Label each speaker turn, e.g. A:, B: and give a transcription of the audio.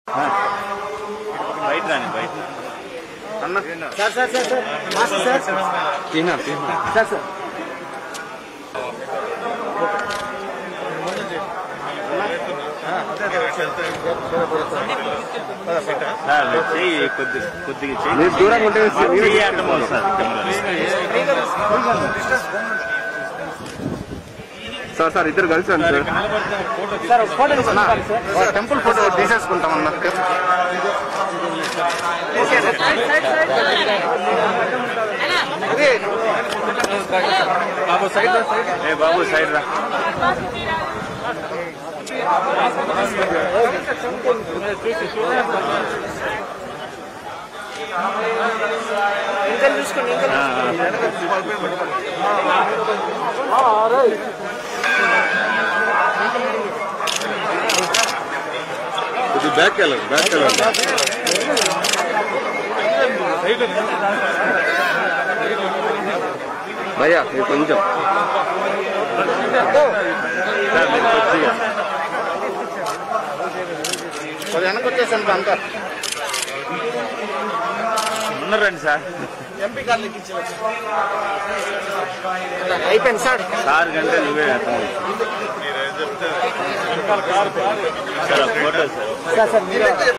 A: బయట రాని బయట
B: sir sir sir sir master sir
A: తినా తినా
B: సార్ సార్
A: చెయ్యి కొద్ది కొద్దిగా చెయ్యి
C: మీరు దూరంగా ఉంటే
A: చెయ్యి అడ్డం వస్తుంది
C: సార్ సార్ ఇద్దరు కలిసి రండి సార్
B: సార్ ఒక ఫోటో తీసుకోవాలి సార్
C: టెంపుల్ ఫోటో తీసేసుకుంటాం అన్న
A: ఏ బాబు సైడ్ రా
B: ఇంకా చూసుకోండి ఇంకా
A: ఆ, ఆ.
C: ఇది బ్యాక్ వెళ్ళండి బ్యాక్ వెళ్ళండి భయ్యా ఇది కొంచెం
A: సార్ మీరు కొద్దిగా
C: అది వెనక్కి వచ్చేసాను అంతా
A: ఉన్నారండి సార్
B: ఎంపీ కార్డు ఎక్కించవచ్చు అయిపోయింది సార్
A: కారు కంటే నువ్వే అర్థం సార్ ఆ ఫోటో సార్
B: సార్ సార్ మీరు